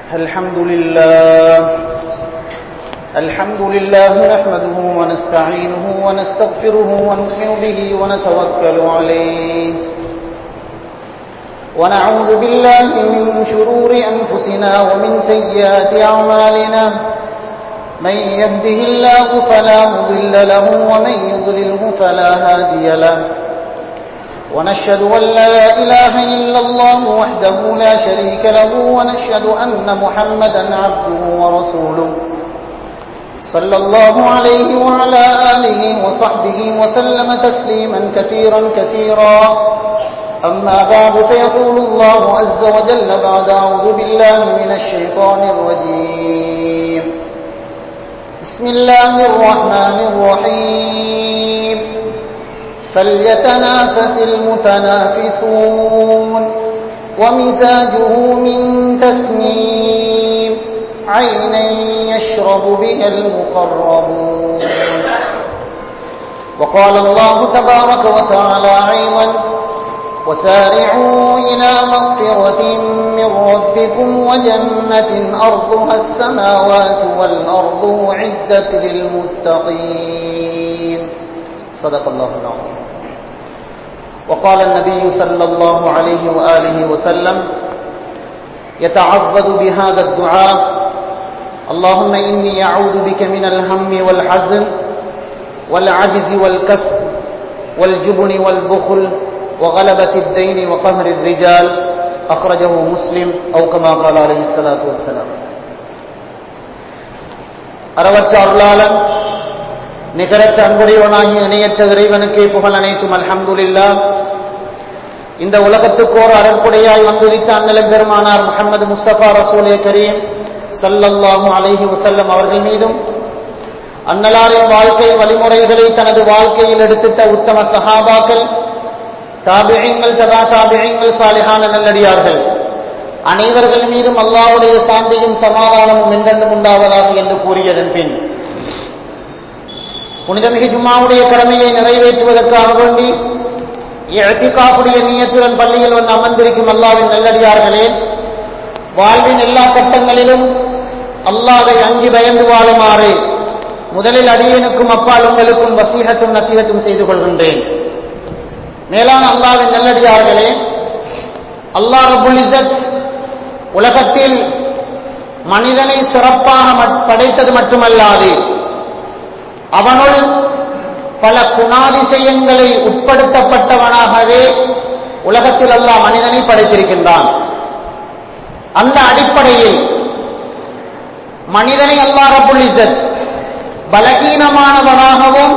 الحمد لله الحمد لله نحمده ونستعينه ونستغفره ونؤمن به ونتوكل عليه ونعوذ بالله من شرور أنفسنا ومن سيئات أعمالنا من يهده الله فلا مضل له ومن يضلله فلا هادي له ونشهد أن لا إله إلا الله وحده لا شريك له ونشهد أن محمدا عبده ورسوله صلى الله عليه وعلى آله وصحبه وسلم تسليما كثيرا كثيرا أما بعد فيقول الله عز وجل بعد أعوذ بالله من الشيطان الرجيم بسم الله الرحمن الرحيم فليتنافس المتنافسون ومزاجه من تسنيم عينا يشرب بها المقربون وقال الله تبارك وتعالى أيضا وسارعوا إلى مغفرة من ربكم وجنة أرضها السماوات والأرض عدت للمتقين صدق الله العظيم وقال النبي صلى الله عليه وآله وسلم يتعوذ بهذا الدعاء اللهم إني أعوذ بك من الهم والحزن والعجز والكسل والجبن والبخل وغلبة الدين وقهر الرجال أخرجه مسلم أو كما قال عليه الصلاة والسلام அறவற்ற அருளாளன் நிகரற்ற அன்புடையவனாகிய இணையற்ற இறைவனுக்கே புகழ் அனைத்தும் அல்ஹம்துலில்லா இந்த உலகத்துக்கோர் அறற்புடையாய் வந்துதித்த அண்ணலம் பெருமானார் முகமது முஸ்தபா ரசூலே கரீம் சல்லல்லாஹு அலைஹி வசல்லம் அவர்கள் மீதும் அன்னலாரின் வாழ்க்கை வழிமுறைகளை தனது வாழ்க்கையில் எடுத்திட்ட உத்தம சஹாபாக்கள் தாபியங்கள் ததா தாபியங்கள் சாலிஹான நல்லடியார்கள் அனைவர்கள் மீதும் அல்லாவுடைய சாந்தியும் சமாதானமும் என்றென்றும் உண்டாவதாக என்று கூறியதன் பின் புனிதமிகு ஜும்மாவுடைய கடமையை நிறைவேற்றுவதற்காக வேண்டி எத்திகாப்புடைய நீயத்துடன் பள்ளியில் வந்து அமர்ந்திருக்கும் அல்லாவின் நல்லடியார்களே வாழ்வின் எல்லா கட்டங்களிலும் அல்லாவை அஞ்சி பயந்து வாழுமாறு முதலில் அடியனுக்கும் அப்பால் உங்களுக்கும் வசீகத்தும் நசீகத்தும் செய்து கொள்கின்றேன் மேலான அல்லாவின் நல்லடியார்களே அல்லாஹ் ரபுல் இசத் உலகத்தில் மனிதனை சிறப்பாக படைத்தது மட்டுமல்லாது அவனுள் பல குணாதிசயங்களை உட்படுத்தப்பட்டவனாகவே உலகத்தில் அல்லாஹ் மனிதனை படைத்திருக்கின்றான் அந்த அடிப்படையில் மனிதனை அல்லாஹ் ரபுல் இசத் பலகீனமானவனாகவும்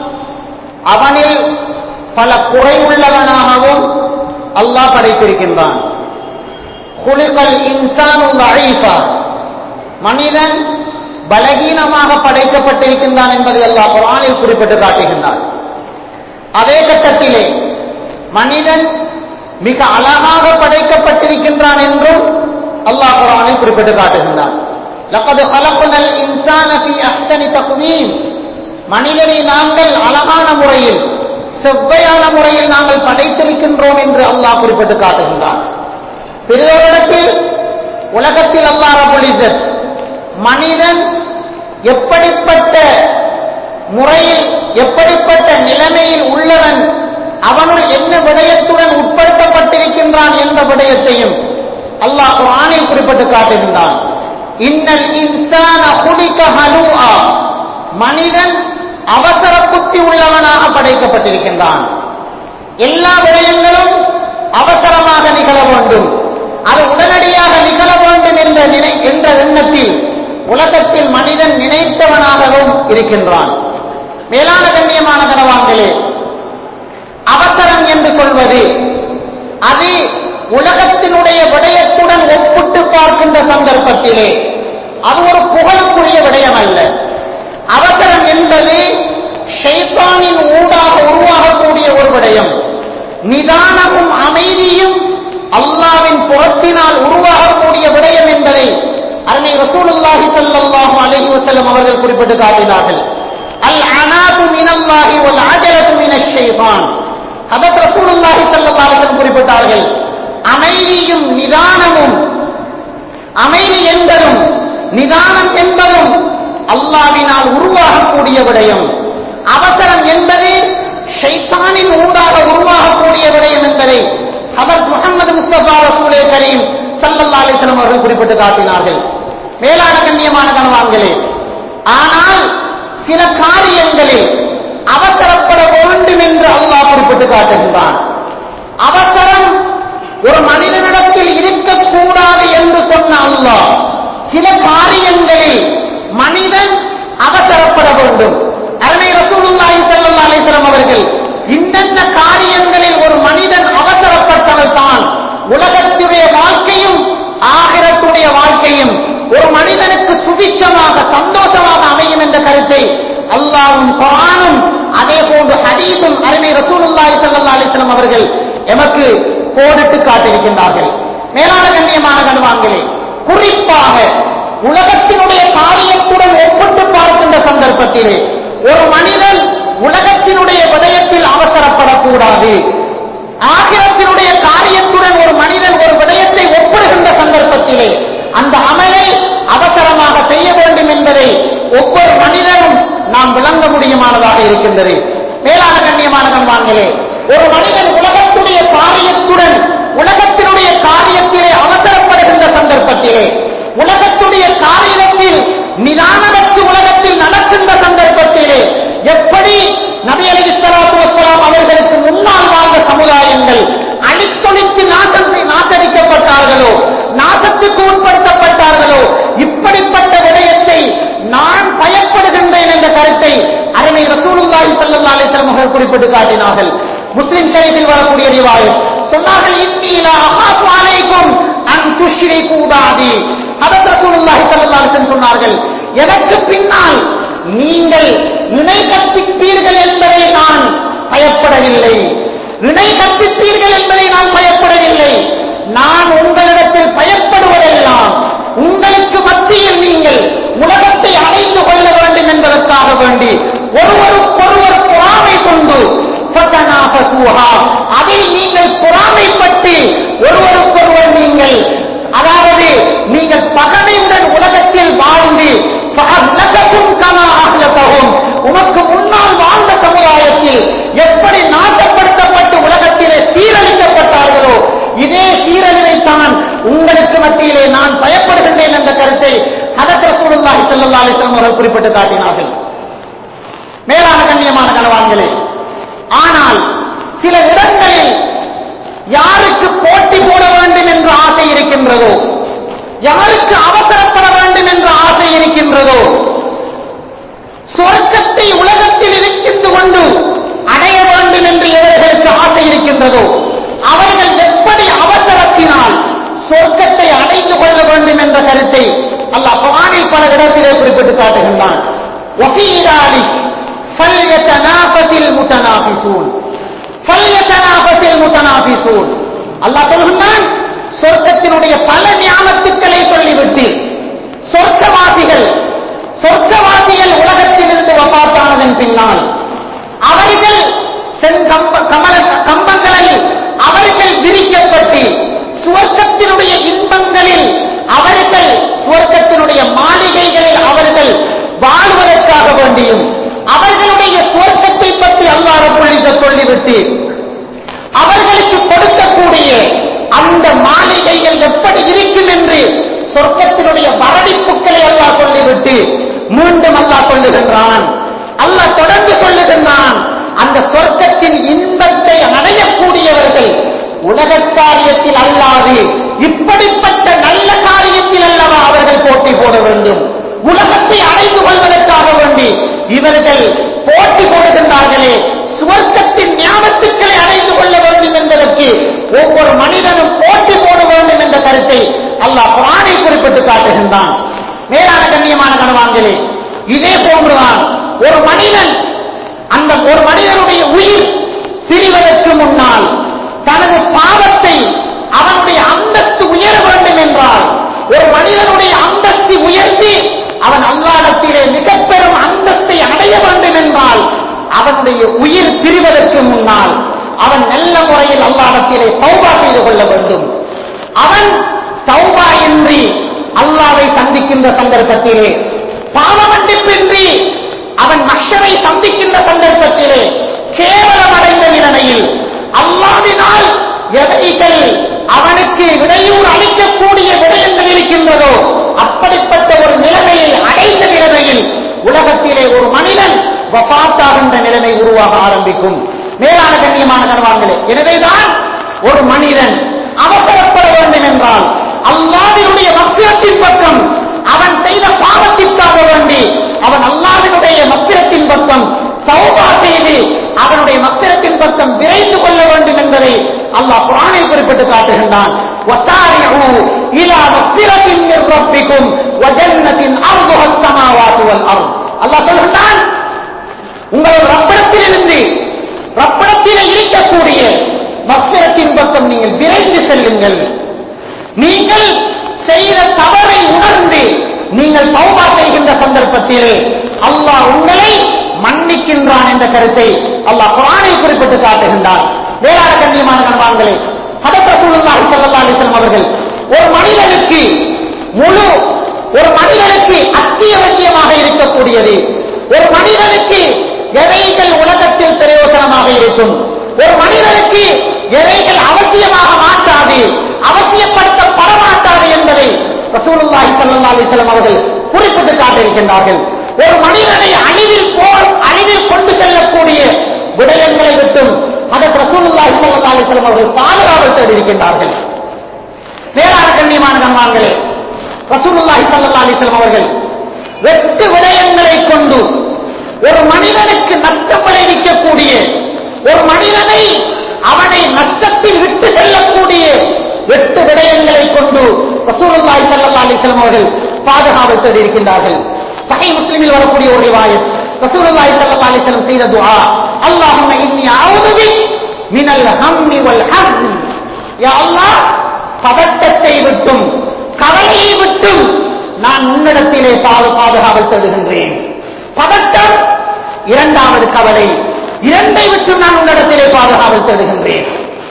அவனில் பல குறைவுள்ளவனாகவும் அல்லாஹ் படைத்திருக்கின்றான் குளிகள் இன்சான் அழைப்பா மனிதன் பலகீனமாக படைக்கப்பட்டிருக்கின்றான் என்பதை அல்லாஹ் குரானில் குறிப்பிட்டு காட்டுகின்றான் அதே கட்டத்திலே மனிதன் மிக அழகாக படைக்கப்பட்டிருக்கின்றான் என்றும் அல்லாஹ் குரானில் குறிப்பிட்டு காட்டுகின்றான் லக்கது கலப்புனல் இன்சான ஃபி அஹ்சனி தக்வீம் மனிதனை நாங்கள் அழகான முறையில் செவ்வையான முறையில் நாங்கள் படைத்திருக்கின்றோம் என்று அல்லாஹ் குறிப்பிட்டு காட்டுகின்றான் பெரியோரிடத்தில் உலகத்தில் அல்லாஹ் ரபுல் இசத் மனிதன் எப்படிப்பட்ட முறையில் எப்படிப்பட்ட நிலைமையில் உள்ளவன் அவனுள் என்ன விடயத்துடன் உட்படுத்தப்பட்டிருக்கின்றான் என்ற விடயத்தையும் அல்லாஹ் குரானில் குறிப்பிட்டு காட்டுகின்றான் இன்னல் இன்சான குடிக்க ஹலூஆ மனிதன் அவசர புத்தி உள்ளவனாக படைக்கப்பட்டிருக்கின்றான் எல்லா விடயங்களும் அவசரமாக நிகழ வேண்டும் அது உடனடியாக நிகழ வேண்டும் என்ற நினை என்ற எண்ணத்தில் உலகத்தில் மனிதன் நினைத்தவனாகவும் இருக்கின்றான் மேலான கண்ணியமான கனவான்களே அவசரம் என்று சொல்வது அது உலகத்தினுடைய விடயத்துடன் ஒப்பிட்டு பார்க்கின்ற சந்தர்ப்பத்திலே அது ஒரு புகழுக்குரிய விடயம் அல்ல அவசரம் என்பது ஷைத்தானின் ஊடாக உருவாகக்கூடிய ஒரு விடயம் நிதானமும் அமைதியும் அல்லாவின் புறத்தினால் உருவாகக்கூடிய விடயம் என்பதை அருமை ரசூலுல்லாஹி ஸல்லல்லாஹு அலைஹி வஸல்லம் அவர்கள் குறிப்பிட்டு காட்டினார்கள் அல் அனாது மினல்லாஹி வல் அஜலது மினஷ் ஷைத்தான் ஹதரத் ரசூலுல்லாஹி ஸல்லல்லாஹு அலைஹி வஸல்லம் குறிப்பிட்டார்கள் அமைதியும் நிதானமும் அமைதி என்பது நிதானம் என்பதும் அல்லாவினால் உருவாகக்கூடிய விடயம் அவசரம் என்பது ஷைத்தானின் ஊடாக உருவாகக்கூடிய விடயம் என்பதை ஹதரத் முகமது முஸ்தபா ரசூலே கரீம் சல்லல்லா அலிஸ்லாம் அவர்கள் குறிப்பிட்டு காட்டினார்கள் மேலான கண்ணியமான கனவான்களே ஆனால் சில காரியங்களில் அவசரப்பட வேண்டும் என்று அல்லாஹ் குறிப்பிட்டு காட்டுகின்றான் அவசரம் ஒரு மனிதனிடத்தில் இருக்கக்கூடாது என்று சொன்ன அல்லாஹ் சில காரியங்களில் மனிதன் அவசரப்பட வேண்டும் அருமை ரசூலுல்லாஹி ஸல்லல்லாஹு அலைஹி வஸல்லம் அவர்கள் இன்னென்ன காரியங்களில் ஒரு மனிதன் அவசரப்பட்டவன் தான் உலகத்துடைய வாழ்க்கையும் ஆகிரத்துடைய வாழ்க்கையும் ஒரு மனிதனுக்கு சுபிச்சமாக சந்தோஷமாக அமையும் என்ற கருத்தை அல்லாஹ்வும் குர்ஆனும் அதே போன்று ஹதீஸும் அருமை ரசூலுல்லாஹி ஸல்லல்லாஹு அலைஹி வஸல்லம் அவர்கள் எமக்கு கோடிட்டு காட்டியிருக்கின்றார்கள் மேலான கண்ணியமான கண்வான்களே குறிப்பாக உலகத்தினுடைய காரியத்துடன் ஒப்பிட்டு பார்க்கின்ற சந்தர்ப்பத்திலே ஒரு மனிதன் உலகத்தினுடைய விடயத்தில் அவசரப்படக்கூடாது ஆகிரத்தினுடைய காரியத்துடன் ஒரு மனிதன் ஒரு விடயத்தை ஒப்பிடுகின்ற சந்தர்ப்பத்திலே அந்த அமலை அவசரமாக செய்ய வேண்டும் என்பதை ஒவ்வொரு மனிதனும் நாம் விளங்க முடியுமானதாக இருக்கின்றது மேலான கண்ணியமான கண்வான்களே ஒரு மனிதன் உலகத்துடைய காரியத்துடன் உலகத்தினுடைய காரியத்திலே அவசரப்படுகின்ற சந்தர்ப்பத்திலே உலகத்துடைய காரியத்தில் நிதானமற்று உலகத்தில் நடக்கின்ற சந்தர்ப்பத்திலே எப்படி நபி அலி இஸ்லாத்து வசலாம் அவர்களுக்கு முன்னால் வாழ்ந்த சமுதாயங்கள் அழித்தொழித்து நாசம் செய்- நாசரிக்கப்பட்டார்களோ நாசத்துக்கு உட்படுத்தப்பட்டார்களோ இப்படிப்பட்ட விடயத்தை நான் பயப்படுகின்றேன் என்ற கருத்தை அருமை ரசூலுல்லாஹி ஸல்லல்லாஹு அலைஹி வஸல்லம் அவர்கள் குறிப்பிட்டு காட்டினார்கள் முஸ்லிம் ஷரீஃபில் வரக்கூடிய ரிவாயத் சொன்னார்கள் இன்னி லா அஹாஃபு அலைக்கும் அன் துஷ்ரிகு பாதி ஹதரத் ரசூலுல்லாஹி ஸல்லல்லாஹு அலைஹி வஸல்லம் சொன்னார்கள் எனக்கு பின்னால் நீங்கள் இணை கற்பிப்பீர்கள் என்பதை நான் பயப்படவில்லை இணை கற்பிப்பீர்கள் என்பதை நான் பயப்படவில்லை நான் உங்களிடத்தில் பயப்படுவதெல்லாம் உங்களுக்கு மத்தியில் நீங்கள் உலகத்தை அடைந்து கொள்ள வேண்டும் என்பதற்காக வேண்டி ஒருவருக்கொருவர் பொறாமை கொண்டு ஃபதனாஃபஸூஹா. அதில் நீங்கள் பொறாமைப்பட்டு ஒருவருக்கொருவர் நீங்கள் அதாவது நீங்கள் பகமையுடன் உலகத்தில் வாழ்ந்து ஃபஅஹ்லககும் கமா அஹ்லகஹும். உமக்கு முன்னால் வாழ்ந்த சமுதாயத்தில் எப்படி நாசப்படுத்தப்பட்டு உலகத்திலே சீரழிக்கப்பட்டார்களோ இதே சீரழிவைத்தான் உங்களுக்கு மத்தியிலே நான் பயப்படுகின்றேன் என்ற கருத்தை ஹதரத் ரசூலுல்லாஹி ஸல்லல்லாஹு அலைஹி வஸல்லம் அவர்கள் குறிப்பிட்டு காட்டினார்கள் மேலான கண்ணியமான கணவான்களே ஆனால் சில இடங்களில் யாருக்கு போட்டி போட வேண்டும் என்ற ஆசை இருக்கின்றதோ யாருக்கு அவசரப்பட வேண்டும் என்ற ஆசை இருக்கின்றதோ சொர்க்கத்தை உலகத்தில் இருக்கின்ற கொண்டு அடைய வேண்டும் என்று எவர்களுக்கு ஆசை இருக்கின்றதோ அவர்கள் எப்படி அவசரத்தினால் சொர்க்கத்தை அடைந்து கொள்ள வேண்டும் என்ற கருத்தை அல்லாஹ் குர்ஆனில் பல இடத்திலே குறிப்பிட்டு காட்டுகின்றான் وفي ذلك فليتنافس المتنافسون فليتنافس المتنافسون அல்லாஹ் சொல்கின்றான் சொர்க்கத்தினுடைய பல ஞாபகத்துக்களை சொல்லிவிட்டு சொர்க்கவாசிகள் சொர்க்கவாசிகள் உலகத்திலிருந்து வபாத்தானதன் பின்னால் அவர்கள் செங்கம்ப கமல கம்பங்களில் அவர்கள் விரிக்கப்பட்டு சுவர்க்கத்தினுடைய இன்பங்களில் அவர்கள் சுவர்க்கத்தினுடைய மாளிகைகளில் அவர்கள் வாழ்வதற்காக வேண்டியும் அவர்களுடைய சுவர்க்கத்தை பற்றி அல்லாஹ் புள்ளித சொல்லிவிட்டு அவர்களுக்கு கொடுக்கக்கூடிய அந்த மாளிகைகள் எப்படி இருக்கும் என்று சொர்க்கத்தினுடைய வரடிப்புக்களை அல்லாஹ் சொல்லிவிட்டு மீண்டும் அல்லாஹ் சொல்லுகின்றான் அல்லாஹ் தொடர்ந்து சொல்லுகின்றான் அந்த சொர்க்கத்தின் இன்பத்தை அடையக்கூடியவர்கள் உலக காரியத்தில் அல்லாது இப்படிப்பட்ட நல்ல காரியத்தில் அல்லவா அவர்கள் போட்டி போட வேண்டும் உலகத்தை அடைந்து கொள்வதற்காக வேண்டி இவர்கள் போட்டி போடுகின்றார்களே சுவர்க்கத்தின் ஞாபகத்துக்களை அடைந்து கொள்ள வேண்டும் என்பதற்கு ஒவ்வொரு மனிதனும் போட்டி போட வேண்டும் என்ற கருத்தை அல்லாஹ் குரானை குறிப்பிட்டு காட்டுகின்றான் மேலான கண்ணியமான கனவான்களே இதே போன்றுதான் ஒரு மனிதன் அந்த ஒரு மனிதனுடைய உயிர் பிரிவதற்கு முன்னால் தனது பாவத்தை அவனுடைய அந்தஸ்து உயர வேண்டும் என்றால் ஒரு மனிதனுடைய அந்தஸ்து உயர்த்தி அவன் அல்லாடத்திலே மிக பெரும் அந்தஸ்தை அடைய வேண்டும் என்றால் அவனுடைய உயிர் பிரிவதற்கு முன்னால் அவன் நல்ல முறையில் அல்லாடத்திலே தௌபா செய்து கொள்ள வேண்டும் அவன் தௌபா இன்றி அல்லாவை சந்திக்க சந்திக்கின்ற சந்தர்ப்பத்திலே பாவ மன்னிப்பின்றி அவன் மஷரை சந்திக்கின்ற சந்தர்ப்பத்திலே கேவலம் அடைந்த நிலைமையில் அல்லாவினால் எவைகள் அவனுக்கு விடையூர் அளிக்கக்கூடிய விடயங்கள் இருக்கின்றதோ அப்படிப்பட்ட ஒரு நிலைமையை அடைந்த நிலைமையில் உலகத்திலே ஒரு மனிதன் வபாத்தாகின்ற நிலைமை உருவாக ஆரம்பிக்கும் மேலான கண்ணியமான கனவான்களே எனவேதான் ஒரு மனிதன் அவசரப்பட வேண்டும் என்றால் அல்லாவினுடைய மக்கிரத்தின் பக்கம் அவன் செய்த பாவத்திற்காக வேண்டி அவன் அல்லாவினுடைய மக்கிரத்தின் பக்கம் தௌபா செய்து அவனுடைய மக்கிரத்தின் பக்கம் விரைந்து கொள்ள வேண்டும் என்பதை அல்லாஹ் குரானை குறிப்பிட்டு காட்டுகின்றான் وَسَارِعُوا إِلَى مَغْفِرَةٍ مِّن رَّبِّكُمْ وَجَنَّةٍ أَرْضُهَا السَّمَاوَاتُ وَالْأَرْضُ அல்லாஹ் சொல்கின்றான் உங்களது ரப்படத்திலிருந்து ரப்படத்திலே இருக்கக்கூடிய மக்சரத்தின் பக்கம் நீங்கள் விரைந்து செல்லுங்கள் நீங்கள் செய்த தவறை உணர்ந்து நீங்கள் தௌபா செய்கின்ற சந்தர்ப்பத்திலே அல்லாஹ் உங்களை மன்னிக்கின்றான் என்ற கருத்தை அல்லாஹ் குரானை குறிப்பிட்டு காட்டுகின்றான் வேளாண் கண்ணியமான கண்பான்களே ஹதத் ரசூலுல்லாஹி ஸல்லல்லாஹு அலைஹி வஸல்லம் அவர்கள் ஒரு மனிதனுக்கு முழு ஒரு மனிதனுக்கு அத்தியாவசியமாக இருக்கக்கூடியது ஒரு மனிதனுக்கு எவைகள் உலகத்தில் பிரயோசனமாக இருக்கும் ஒரு மனிதனுக்கு எவைகள் அவசியமாக மாட்டாது அவசியப்படுத்தப்பட மாட்டாது என்பதை ரசூலுல்லாஹி ஸல்லல்லாஹு அலைஹி வஸல்லம் அவர்கள் குறிப்பிட்டு காட்டியிருக்கின்றார்கள் ஒரு மனிதனை அழிவில் போல் அழிவில் கொண்டு செல்லக்கூடிய விடயங்களை விட்டும் அதற்கு ரசூலுல்லாஹி ஸல்லல்லாஹு அலைஹி வஸல்லம் அவர்கள் பாதுகாவல் தேடி இருக்கின்றார்கள் மேலான கண்ணியமான கண்மான்களே ரசூலுல்லாஹி ஸல்லல்லாஹு அலைஹி வஸல்லம் அவர்கள் வெட்டு விடயங்களை கொண்டு ஒரு மனிதனுக்கு நஷ்டம் விளைவிக்கக்கூடிய ஒரு மனிதனை அவனை நஷ்டத்தில் விட்டு செல்லக்கூடிய வெட்டு விடயங்களை கொண்டு ரசூலுல்லாஹி ஸல்லல்லாஹு அலைஹி வஸல்லம் அவர்கள் பாதுகாவல் தேடி இருக்கின்றார்கள் சஹீஹ் முஸ்லிமில் வரக்கூடிய ஒரு ரிவாயத் ரசூலுல்லாஹி ஸல்லல்லாஹு அலைஹி வஸல்லம் செய்த துஆ அல்லாஹும்ம இன்னி அஊது பிக் மினல் ஹம்மி வல் ஹஸ்ன் யா அல்லாஹ் பதட்டத்தை விட்டும் கவலையை விட்டும் நான் உன்னிடத்திலே பாது பாதுகாவல் தேடுகின்றேன் பதட்டம் இரண்டாவது கவலை இரண்டை விட்டு நான் உன்னிடத்திலே பாதுகாவல் தேடுகின்றேன்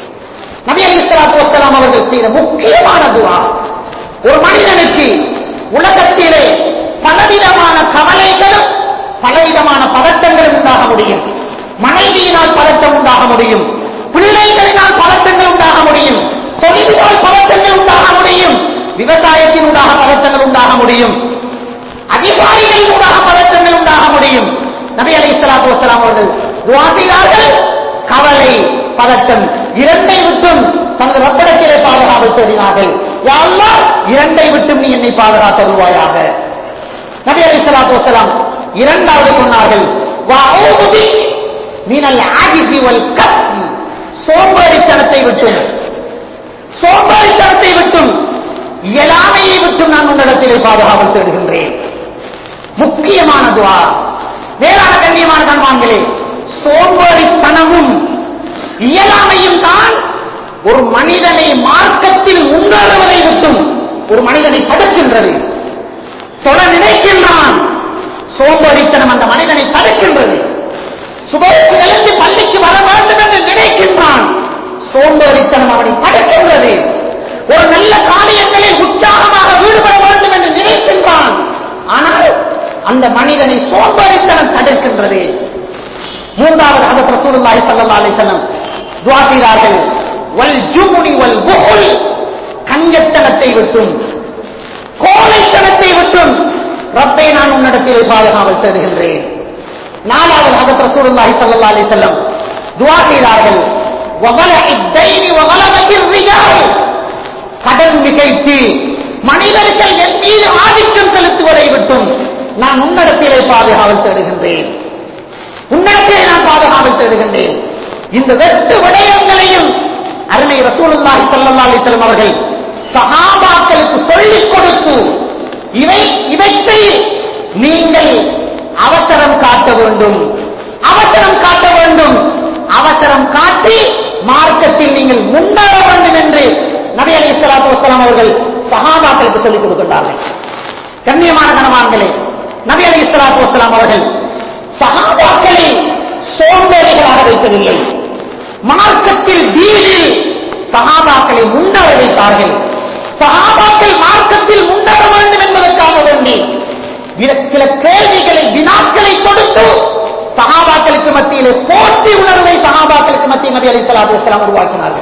நபி அலி இஸ்லாத்து வசலாம் அவர்கள் செய்த முக்கியமான துவா ஒரு மனிதனுக்கு உலகத்திலே பலவிதமான கவலைகளும் பலவிதமான பதட்டங்களும் உண்டாக முடியும் மனைவியினால் பதட்டம் உண்டாக முடியும் பிள்ளைகளினால் பதட்டங்கள் உண்டாக முடியும் தொழிலினால் பதட்டங்கள் உண்டாக முடியும் விவசாயத்தினூடாக பதட்டங்கள் உண்டாக முடியும் அதிகாரிகளினூடாக பதட்டங்கள் உண்டாக முடியும் நபி அலி இஸ்லாத்து வசலாம் அவர்கள் துவா செய்தார்கள் கவலை பதட்டம் இரண்டை விட்டும் தங்கள் ரப்படத்திலே பாதுகாவல் தேடினார்கள் யா அல்லாஹ் இரண்டை விட்டும் நீ என்னை பாதுகாத்தருவாயாக நபி அலி ஸலாத்து வஸலாம் இரண்டாவது சொன்னார்கள் வஅஊது பிக் மினல் ஆஜிஸி வல் கஸ்ல் சோம்பேறித்தனத்தை விட்டும் சோம்பேறித்தனத்தை விட்டும் இயலாமையை விட்டும் நான் உன்னிடத்திலே பாதுகாவல் தேடுகின்றேன் முக்கியமான துவா வேளாண் கண்ணியமான கண்மான்களே சோம்பேறித்தனமும் இயலாமையும் தான் ஒரு மனிதனை மார்க்கத்தில் முன்னேறுவதை விட்டும் ஒரு மனிதனை தடுக்கின்றது தொட நினைக்கின்றான் சோம்பேறித்தனம் அந்த மனிதனை தடுக்கின்றது சுபருக்கு எழுந்து பள்ளிக்கு வர வேண்டும் என்று நினைக்கின்றான் சோம்பேறித்தனம் அவனை தடுக்கின்றது ஒரு நல்ல காரியங்களில் உற்சாகமாக ஈடுபட வேண்டும் என்று நினைக்கின்றான் ஆனால் அந்த மனிதனை சோம்பேறித்தனம் தடுக்கின்றது மூன்றாவது ஹதத் ரசூலுல்லாஹி ஸல்லல்லாஹு அலைஹி வஸல்லம் துஆ செய்தார்கள் வல் ஜுமுனி வல் புஹுல் கஞ்சத்தனத்தை விட்டும் கோழைத்தனத்தை விட்டும் ரப்பை நான் உன்னிடத்திலே பாதுகாவல் தேடுகின்றேன் நாலாவது ஹதத் ரசூலுல்லாஹி ஸல்லல்லாஹு அலைஹி வஸல்லம் துஆ செய்தார்கள் வகலஇ الدين وغلبة الرجال கடன் மிகைத்து மனிதர்கள் என் மீது ஆதிக்கம் செலுத்துவதை விட்டும் நான் உன்னிடத்திலே பாதுகாவல் தேடுகின்றேன் உன்னிடத்திலே நான் பாதுகாவல் தேடுகின்றேன் இந்த வெட்டு விடயங்களையும் அருமை ரசூலுல்லாஹி ஸல்லல்லாஹு அலைஹி வஸல்லம் அவர்கள் சஹாபாக்களுக்கு சொல்லிக் கொடுத்து இவை இவற்றை நீங்கள் அவசரம் காட்ட வேண்டும் அவசரம் காட்ட வேண்டும் அவசரம் காட்டி மார்க்கத்தில் நீங்கள் முன்னேற வேண்டும் என்று நபி அலி இஸ்லாத்து வசலாம் அவர்கள் சஹாபாக்களுக்கு சொல்லிக் கொடுக்கின்றார்கள் கண்ணியமான கனவான்களே நபி அலி இஸ்லாத்து வசலாம் அவர்கள் சஹாபாக்களை சோம்பேறிகளாக வைக்கவில்லை மார்க்கத்தில் தீனில் சஹாபாக்களை முன்னேற வைத்தார்கள் சஹாபாக்கள் மார்க்கத்தில் முன்னேற வேண்டும் என்பதற்காக வேண்டி சலாத்து வசலாம் உருவாக்கினார்கள்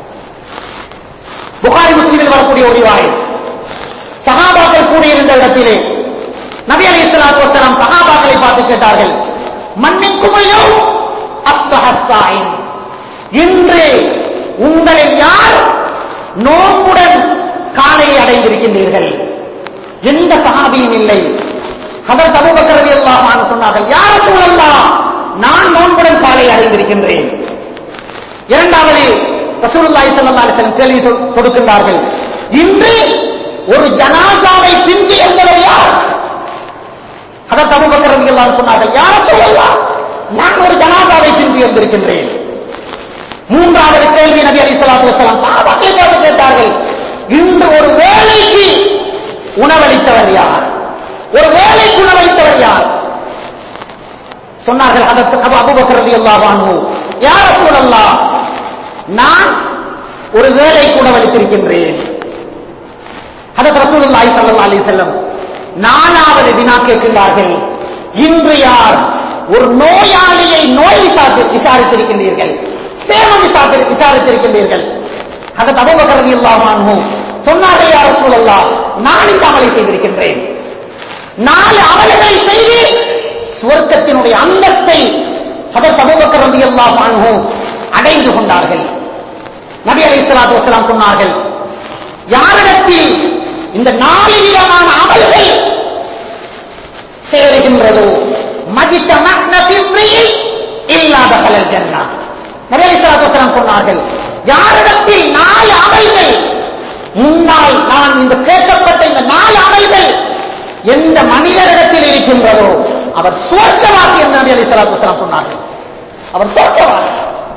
புகாரி முஸ்லிமில் வரக்கூடிய ஒரு வாய் சஹாபாக்கள் கூடியிருந்த இடத்திலே நபி அலி இஸ்லாத்து வசலாம் சஹாபாக்களை பார்த்து கேட்டார்கள் மண்ணின் குமையோ அஸ்தஹஸ்ஸாயின் இன்று உங்களில் யார் நோம்புடன் காலை அடைந்திருக்கின்றீர்கள் எந்த சஹாபியும் இல்லை ஹதரத் அபூபக்கர் ரலியல்லாஹு அன்ஹு சொன்னார்கள் யா ரசூலல்லாஹ் நான் நோன்புடன் காலை அடைந்திருக்கின்றேன் இரண்டாவது ரசூலுல்லாஹி ஸல்லல்லாஹு அலைஹி வஸல்லம் கேள்வி தொ- கொடுக்கின்றார்கள் இன்று ஒரு ஜனாசாவை பிந்தி எழுந்தவர் யார் ஹதரத் அபூபக்கர் ரலியல்லாஹு அன்ஹு சொன்னார்கள் யா ரசூலல்லாஹ் நான் ஒரு ஜனாசாவை பிந்தி எழுந்திருக்கின்றேன் மூன்றாவது கேள்வி நபி அலி சலாத்து வசலாம் சாபாக்களை பார்த்து கேட்டார்கள் இன்று ஒரு வேலைக்கு உணவளித்தவர் யார் ஒரு வேலைக்கு உணவளித்தவர் யார் சொன்னார்கள் அதற்கு அபு அபுபக்கர் ரலியல்லாஹு அன்ஹு யா ரசூலல்லாஹ் நான் ஒரு வேலைக்கு உணவளித்திருக்கின்றேன் அதற்கு ரசூலுல்லாஹி ஸல்லல்லாஹு அலைஹி வஸல்லம் நாலாவது வினா கேட்கின்றார்கள் இன்று யார் ஒரு நோயாளியை நோய் விசாரித்து விசாரித்திருக்கின்றீர்கள் சேமம் விசாரி விசாரித்திருக்கின்றீர்கள் அதற்கு அபூபக்கர் ரலியல்லாஹு அன்ஹு சொன்னார்கள் யா ரசூலல்லாஹ் நான் இந்த அமலை செய்திருக்கின்றேன் நாலு அமல்களை செய்து சுவர்க்கத்தினுடைய அந்தத்தை அதற்கு அபூபக்கர் ரலியல்லாஹு அன்ஹு அடைந்து கொண்டார்கள் நபி அலைஹிஸ்ஸலாத்து வஸலாம் சொன்னார்கள் யாரிடத்தில் இந்த நாலு விதமான அமல்கள் சேருகின்றதோ மஜித்த மக்னபில் இல்லாத பலர் ஜன்னா நபி அலைஹிஸ்ஸலாத்து வஸலாம் சொன்னார்கள் யாரிடத்தில் நாலு அமல்கள் முன்னால் நான் இந்த கேட்கப்பட்ட இந்த நாலு அமல்கள் எந்த மனிதரிடத்தில் இருக்கின்றதோ அவர் சுவர்க்கவாசி என்று நபி அலைஹிஸ்ஸலாத்து வஸலாம் சொன்னார்கள் அவர் சுவர்க்கவாசி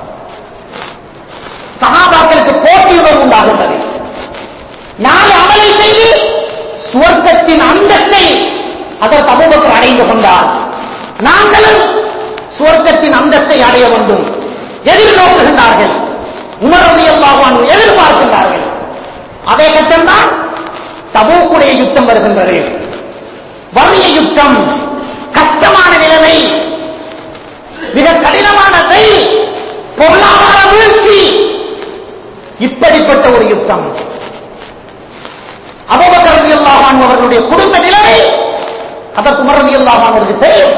சஹாபாக்களுக்கு போட்டி உணர்வு உண்டாகின்றது நாலு அமலை செய்து சுவர்க்கத்தின் அந்தத்தை அதற்கு அபூபக்கர் அடைந்து கொண்டார் நாங்களும் சுவர்க்கத்தின் அந்தத்தை அடைய வேண்டும் எதிர்நோக்குகின்றார்கள் உணர்வு எல்லாம் எதிர்பார்க்கின்றார்கள் அதே கட்டம்தான் தபூக்குடைய யுத்தம் வருகின்றது வறிய யுத்தம் கஷ்டமான நிலைமை மிக கடினமான வெயில் பொருளாதார வீழ்ச்சி இப்படிப்பட்ட ஒரு யுத்தம் அபூபக்கர் ரலியல்லாஹு அன்ஹு அவர்களுடைய குடும்ப நிலைமை அதற்கு உமர் ரலியல்லாஹு அன்ஹு அவருக்கு தெரியும்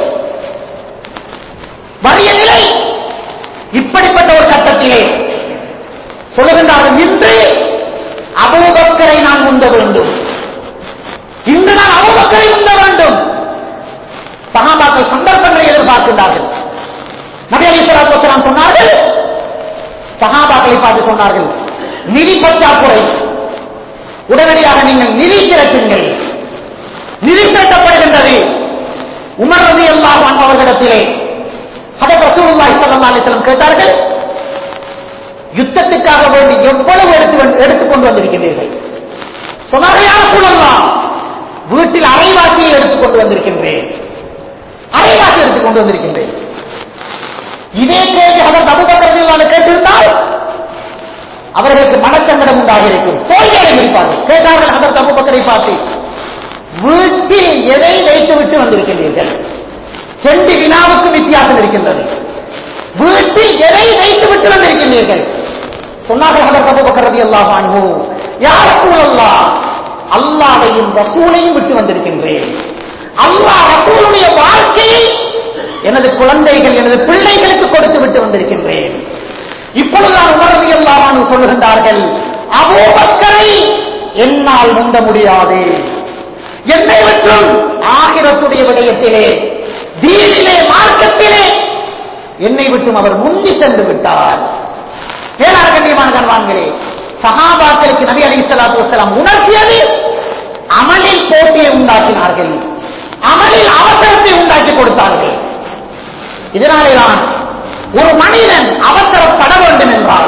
வறிய நிலை இப்படிப்பட்ட ஒரு கட்டத்திலே சொல்லுகின்றார்கள் இன்று அபூபக்கரை நான் முந்த வேண்டும் இன்று நான் அபூபக்கரை முந்த வேண்டும் சகாபாக்கள் சந்தர்ப்பங்களை எதிர்பார்க்கின்றார்கள் நபி அலி ஸலாத்து வஸலாம் சொன்னார்கள் சகாபாக்களை பார்த்து சொன்னார்கள் நிதி பற்றாக்குறை உடனடியாக நீங்கள் நிதி திரட்டுங்கள் நிதி திரட்டப்படுகின்றது உமர் ரதி அல்லாஹ் அவர்களிடத்திலே அதை ரசூலுல்லாஹி ஸல்லல்லாஹு அலைஹி வஸல்லம் கேட்டார்கள் யுத்தத்துக்காக வேண்டி எவ்வளவு எடுத்து வந்து- எடுத்துக் கொண்டு வந்திருக்கின்றீர்கள் சொன்னார்கள் யார் ரசூலல்லாஹ் வீட்டில் அரைவாசியை எடுத்துக் கொண்டு வந்திருக்கின்றேன் அரைவாசி எடுத்துக் கொண்டு வந்திருக்கின்றேன் இதே கேள்வி அதற்கு அபுபக்கரதில் கேட்டிருந்தால் அவர்களுக்கு மனசங்கடம் உண்டாக இருக்கும் தோல்வியடை இருப்பார்கள் கேட்டார்கள் அதற்கு அபுபக்கரை பார்த்து வீட்டில் எதை வைத்துவிட்டு வந்திருக்கின்றீர்கள் ரெண்டு வினாவுக்கு வித்தியாசம் இருக்கின்றது வீட்டில் எதை வைத்துவிட்டு வந்திருக்கின்றீர்கள் சொன்னார்கள் அதற்கு அபுபக்கரதி அல்லாஹ் அன்பு யார் ரசூல் அல்லாஹ் அல்லாவையும் ரசூலையும் விட்டு வந்திருக்கின்றேன் அல்லாஹ் ரசூலுடைய வாழ்க்கையை எனது குழந்தைகள் எனது பிள்ளைகளுக்கு கொடுத்து விட்டு வந்திருக்கின்றேன் இப்பொழுது நான் உணர்வு எல்லாம் சொல்லுகின்றார்கள் அபூபக்கரை என்னால் முந்த முடியாது என்னை விட்டும் ஆகிரத்துடைய விடயத்திலே தீனிலே மார்க்கத்திலே என்னை விட்டும் அவர் முந்தி சென்று விட்டார் ஏழாறு கண்ணியமான கண்வான்களே சஹாபாக்களுக்கு நபி அலி சலாத்து வசலாம் உணர்த்தியது அமலில் போட்டியை உண்டாக்கினார்கள் அமலில் அவசரத்தை உண்டாக்கி கொடுத்தார்கள் இதனாலேதான் ஒரு மனிதன் அவசரப்பட வேண்டும் என்றால்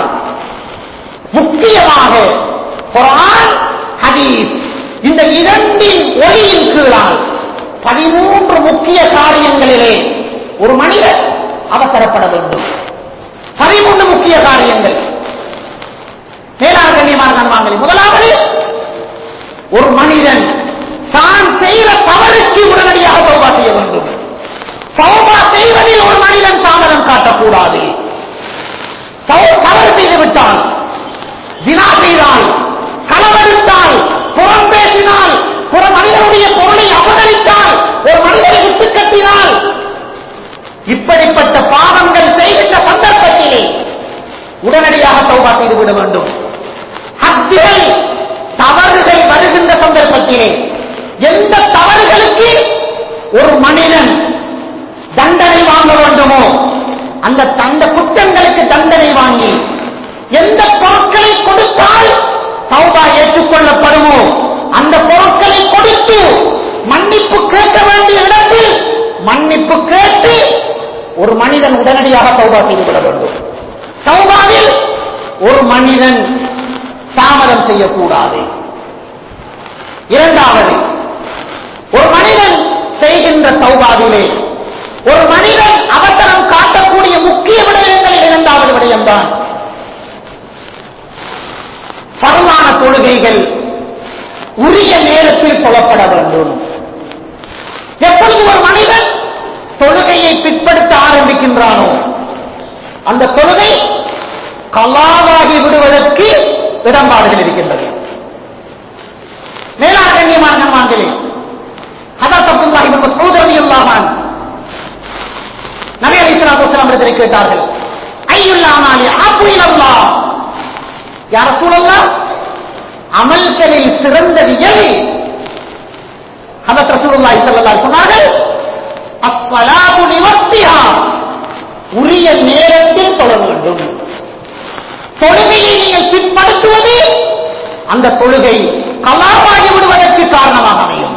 முக்கியமாக குரான் ஹதீஸ் இந்த இரண்டின் ஒளியின் கீழால் பதிமூன்று முக்கிய காரியங்களிலே ஒரு மனிதன் அவசரப்பட வேண்டும் பதிமூன்று முக்கிய காரியங்கள் மேலான கண்ணியமான நண்பாங்களே முதலாவது ஒரு மனிதன் தான் செய்த தவறுக்கு உடனடியாக தௌபா செய்ய வேண்டும் தௌபா செய்வதில் ஒரு மனிதன் தாமதம் காட்டக்கூடாது தவ- தவறு செய்து விட்டால் தினா செய்தால் களவெடுத்தால் புறம் பேசினால் புற மனிதனுடைய பொருளை அபகரித்தால் ஒரு மனிதனை விட்டு கட்டினால் இப்படிப்பட்ட பாவங்கள் செய்கின்ற சந்தர்ப்பத்திலே உடனடியாக தௌபா செய்துவிட வேண்டும் ஹத்திகள் தவறுகள் வருகின்ற சந்தர்ப்பத்திலே எந்த தவறுகளுக்கு ஒரு மனிதன் தண்டனை வாங்க வேண்டுமோ அந்த அந்த குற்றங்களுக்கு தண்டனை வாங்கி எந்த பொருட்களை கொடுத்தால் தௌபா ஏற்றுக்கொள்ளப்படுமோ அந்த பொருட்களை கொடுத்து மன்னிப்பு கேட்க வேண்டிய இடத்தில் மன்னிப்பு கேட்டு ஒரு மனிதன் உடனடியாக தௌபா செய்துவிட வேண்டும் தௌபாவில் ஒரு மனிதன் தாமதம் செய்யக்கூடாது இரண்டாவது ஒரு மனிதன் செய்கின்ற தௌபாவிலே ஒரு மனிதன் அவசரம் காட்டக்கூடிய முக்கிய விடயங்களில் இரண்டாவது விடயம்தான் பரவான தொழுகைகள் உரிய நேரத்தில் தொழப்பட வேண்டும் எப்பொழுது ஒரு மனிதன் தொழுகையை பிற்படுத்த ஆரம்பிக்கின்றானோ அந்த தொழுகை கலாவாகி விடுவதற்கு இடம்பாடுகள் இருக்கின்றது மேலான கண்ணியமான கண்மான்களே ஹதரத் அப்துல்லாஹி இப்னு மஸ்ஊத் ரலியல்லாஹு அன்ஹு நபி அலைஹிஸ்ஸலாத்து வஸலாம் இடத்திலே கேட்டார்கள் ஐயுல் அமாலி அஹப்பு இலல்லாஹ் யா ரசூலல்லாஹ் அமல்களில் சிறந்தது எது ஹதரத் ரசூலுல்லாஹி ஸல்லல்லாஹு அலைஹி சொன்னார்கள் அஸ்ஸலாத்து லிவக்திஹா உரிய நேரத்தில் தொழ வேண்டும் தொழுகையை நீங்கள் பிற்படுத்துவது அந்த தொழுகை கலாவாகி விடுவதற்கு காரணமாக அமையும்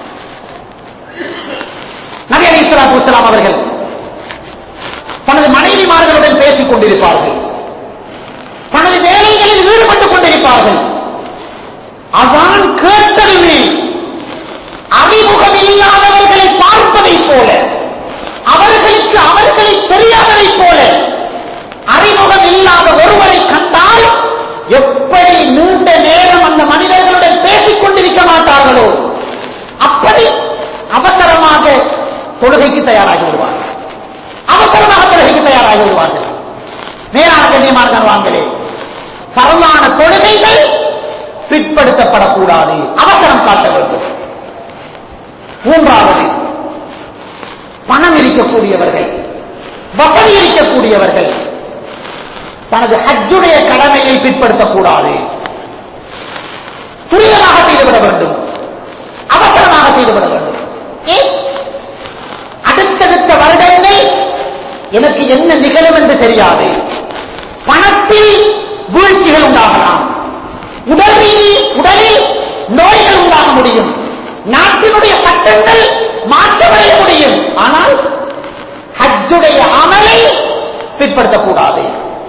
நபி அலி இஸ்லாத்து வஸ்லாம் அவர்கள் தனது மனைவிமார்களுடன் பேசிக் கொண்டிருப்பார்கள் தனது வேலைகளில் ஈடுபட்டுக் கொண்டிருப்பார்கள் அதான் கேட்டதுமே அறிமுகம் இல்லாதவர்களை பார்ப்பதைப் போல அவர்களுக்கு அவர்களை தெரியாததைப் போல அறிமுகம் இல்லாத ஒருவரை கண்டால் எப்படி நீண்ட நேரம் அந்த மனிதர்களுடன் பேசிக் கொண்டிருக்க மாட்டார்களோ அப்படி அவசரமாக தொழுகைக்கு தயாராகி விடுவார்கள் அவசரமாக தொழுகைக்கு தயாராகி விடுவார்கள் மேலான கண்ணியமான வாங்களே பரவான தொழுகைகள் பிற்படுத்தப்படக்கூடாது அவசரம் காட்ட வேண்டும் மூன்றாவது பணம் இருக்கக்கூடியவர்கள் வசதி இருக்கக்கூடியவர்கள் தனது ஹஜ்ஜுடைய கடமையை பிற்படுத்தக்கூடாது துரிதமாக செய்துவிட வேண்டும் அவசரமாக செய்துவிட வேண்டும் ஏன் அடுத்தடுத்த வருடங்கள் எனக்கு என்ன நிகழும் என்று தெரியாது பணத்தில் வீழ்ச்சிகள் உண்டாகலாம் உடல் ரீதி உடலில் நோய்கள் உண்டாக முடியும் நாட்டினுடைய சட்டங்கள் மாற்றமடைய முடியும் ஆனால் ஹஜ்ஜுடைய அமலை பிற்படுத்தக்கூடாது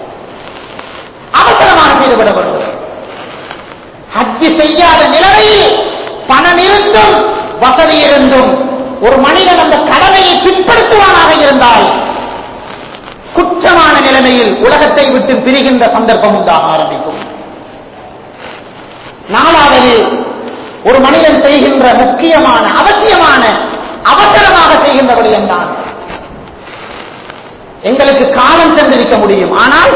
அவசரமாக செய்துவிட வேண்டும் ஹஜ்ஜு செய்யாத நிலையில் பணம் இருந்தும் வசதி இருந்தும் ஒரு மனிதன் அந்த கடமையை பிற்படுத்துவானாக இருந்தால் குற்றமான நிலைமையில் உலகத்தை விட்டு பிரிகின்ற சந்தர்ப்பம் உண்டாக ஆரம்பிக்கும் நாலாவது ஒரு மனிதன் செய்கின்ற முக்கியமான அவசியமான அவசரமாக செய்கின்ற விடயம்தான் எங்களுக்கு காலம் சென்றிருக்க முடியும் ஆனால்